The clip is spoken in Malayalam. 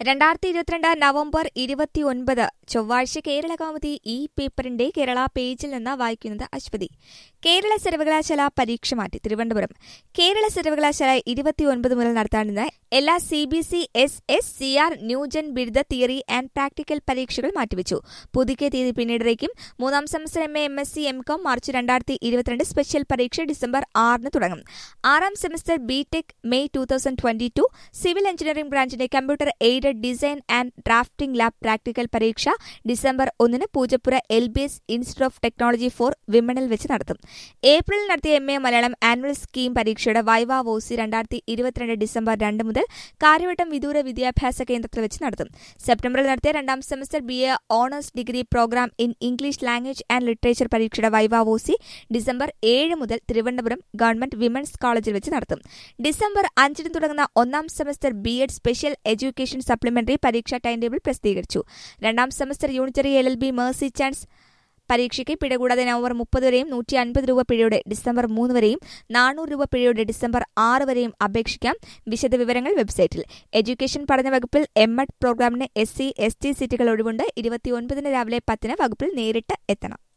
രണ്ടായിരത്തി ഇരുപത്തിരണ്ട് നവംബർ ഇരുപത്തിയൊൻപത് ചൊവ്വാഴ്ച കേരള കൗമുദി ഈ പേപ്പറിന്റെ കേരള പേജിൽ നിന്ന് വായിക്കുന്നത് അശ്വതി കേരള സർവകലാശാല പരീക്ഷ മാറ്റി തിരുവനന്തപുരം കേരള സർവകലാശാല ഇരുപത്തിയൊൻപത് മുതൽ നടത്താനിരുന്ന എല്ലാ C B C S S C R new gen ബിരുദ തിയറി ആൻഡ് പ്രാക്ടിക്കൽ പരീക്ഷകൾ മാറ്റിവെച്ചു പുതുക്കിയ തീയതി പിന്നീടേക്കും മൂന്നാം semester M A M S C M com March രണ്ടായിരത്തി ഇരുപത്തിരണ്ട് സ്പെഷ്യൽ പരീക്ഷ ഡിസംബർ ആറിന് തുടങ്ങും ആറാം semester B tech May two thousand twenty two civil engineering ബ്രാഞ്ചിന്റെ computer aided design and drafting lab practical പരീക്ഷ ഡിസംബർ ഒന്നിന് Poojappura L B S institute of technology for വിമണിൽ വെച്ച് നടത്തും ഏപ്രിലിൽ നടത്തിയ M A Malayalam annual scheme പരീക്ഷയുടെ വൈവ വോസി രണ്ടായിരത്തി ഇരുപത്തിരണ്ട് ഡിസംബർ രണ്ട് മുതൽ കാര്യവട്ടം വിദൂര വിദ്യാഭ്യാസ കേന്ദ്രത്തിൽ വെച്ച് നടത്തും സെപ്റ്റംബറിൽ നടത്തിയ രണ്ടാം semester B A honours degree programme in English language and literature പരീക്ഷയുടെ വൈവ വോസി ഡിസംബർ ഏഴ് മുതൽ തിരുവനന്തപുരം ഗവൺമെന്റ് വിമൻസ് കോളേജിൽ വെച്ച് നടത്തും ഡിസംബർ അഞ്ചിന് തുടങ്ങുന്ന ഒന്നാം semester B Ed special education supplementary പരീക്ഷാ ടൈം ടേബിൾ പ്രസിദ്ധീകരിച്ചു രണ്ടാം semester unitary L L B mercy chance പരീക്ഷയ്ക്ക് പിഴ കൂടാതെ നവംബർ മുപ്പത് വരെയും നൂറ്റി അൻപത് രൂപ പിഴയുടെ ഡിസംബർ മൂന്ന് വരെയും നാനൂറ് രൂപ പിഴയുടെ ഡിസംബർ ആറ് വരെയും അപേക്ഷിക്കാം വിശദവിവരങ്ങൾ വെബ്സൈറ്റിൽ എഡ്യൂക്കേഷൻ പഠന വകുപ്പിൽ എം എഡ് പ്രോഗ്രാമിന് എസ് സി എസ് ടി സീറ്റുകൾ ഒഴിവുണ്ട് ഇരുപത്തിയൊൻപതിന് രാവിലെ പത്തിന് വകുപ്പിൽ നേരിട്ട് എത്തണം